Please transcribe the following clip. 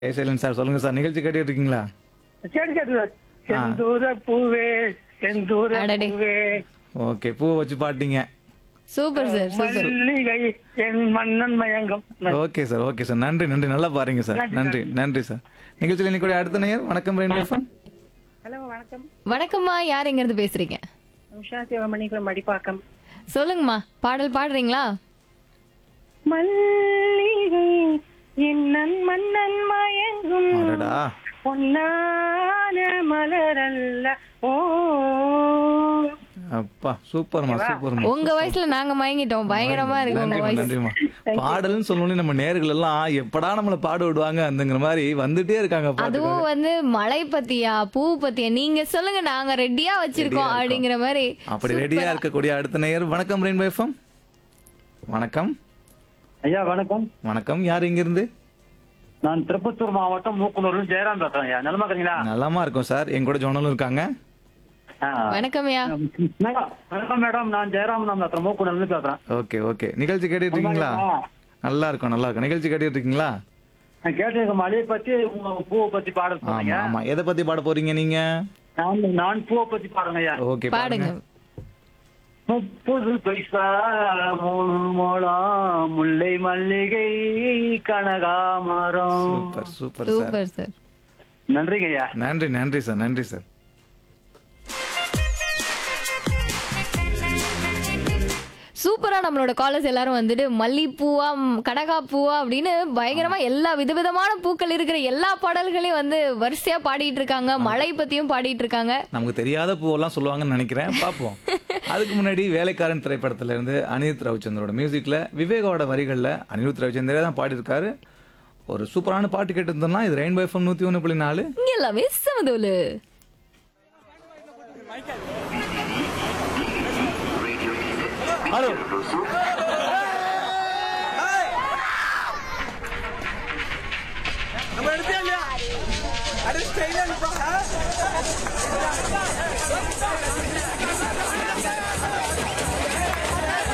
சைலன் sir சொல்லுங்க sir நிகழ்ச்சி கேட்டுட்டு இருக்கீங்களா சரி சரி சார் செந்தூர பூவே செந்தூர அடடே. பூவே ஓகே பூ வச்சு பாட்டீங்க சூப்பர் சார் சூப்பர் மல்லிகை என் மன்னன் மயங்கம் ஓகே சார் ஓகே சார் நன்றி நன்றி நல்லா பாருங்க சார் நன்றி நன்றி சார் நிகழ்ச்சியில் இன்னைக்கு கூட அடுத்த நேயர் வணக்கம் ரெயின்போ எஃப்எம் ஹலோ வணக்கம் வணக்கம்மா யார் எங்க இருந்து பேசுறீங்க உஷா சிவமணிக்குளம் மடிப்பாக்கம் சொல்லுங்கம்மா பாடல் பாடுறீங்களா மல்லிகை என் மன்னன் மயங்கும் அடடா பொன்னான மலரல்ல ஓ அப்பா சூப்பர்மா சூப்பர்மா உங்க வயசுல நாங்க மயங்கிட்டோம் பயங்கரமா இருக்கு உங்க நன்றிமா வாய்ஸ் நன்றிமா பாடல்னு சொல்லணும்னே நம்ம நேர்கள் எல்லாம் எப்படா நம்மள பாட விடுவாங்க அந்தங்கிற மாதிரி வந்துட்டே இருக்காங்க பாட்டு அதுவும் வந்து மழை பத்தியா பூ பத்தியா நீங்க சொல்லுங்க நாங்க ரெடியா வச்சிருக்கோம் அப்படிங்கிற மாதிரி அப்படி ரெடியா இருக்கக்கூடிய அடுத்த நேயர் வணக்கம் ரெயின்போ எஃப்எம் வணக்கம் ஐயா வணக்கம் வணக்கம் யார் இங்க இருந்து நான் திருப்பத்தூர் மாவட்டம் மூக்குனூர்ல ஜெயராம் பேசுறேன் ஐயா நலமா இருக்கீங்களா நலமா இருக்கும் சார் என் கூட ஜோனலும் இருக்காங்க ஆ. வணக்கம்யா மேடம், வணக்கம் மேடம் நான் ஜெயராம் நான் பேசுறேன் மூக்குனூர்ல இருந்து பேசுறேன் ஓகே ஓகே நிகழ்ச்சி கேட்டுட்டு இருக்கீங்களா நல்லா இருக்கும் நல்லா இருக்கும் நிகழ்ச்சி கேட்டுட்டு இருக்கீங்களா நான் கேட்டிருக்க மழையை பத்தி உங்க பூவை பத்தி பாட ஆமா சொன்னீங்க ஆமா எதை பத்தி பாட போறீங்க நீங்க நான் நான் பூவை பத்தி பாடுங்க ஐயா ஓகே பாடுங்க முப்பது பைசா மூணு மோளம் முல்லை மல்லிகை கனகாமரம் super super sir super sir நன்றிங்க ஐயா நன்றி நன்றி சார் நன்றி சார் சூப்பரா நம்மளோட காலர்ஸ் எல்லாரும் வந்துட்டு மல்லிப்பூவா ம், கடகாப்பூவா அப்படின்னு பயங்கரமா எல்லா விதவிதமான பூக்கள் இருக்கிற எல்லா பாடல்களையும் வந்து வரிசையா பாடிட்டு இருக்காங்க மழை பத்தியும் பாடிட்டு இருக்காங்க நமக்கு தெரியாத பூவெல்லாம் சொல்லுவாங்கன்னு நினைக்கிறேன் பார்ப்போம் அதுக்கு முன்னாடி வேலைக்காரன் திரைப்படத்துல இருந்து அனிருத் ரவிச்சந்திரோட மியூசிக்ல விவேகோட வரிகள்ல அனிருத் ரவிச்சந்திரே தான் பாடியிருக்காரு ஒரு சூப்பரான பாட்டு கேட்டு இருந்தோம்னா இது ரெயின்போ எஃப்எம் நூத்தி ஒன்று புள்ளி நாலு இங்க எல்லாமே சமதோலு ஹலோ நம்ம எடுத்தே இல்லையா அடிச்சு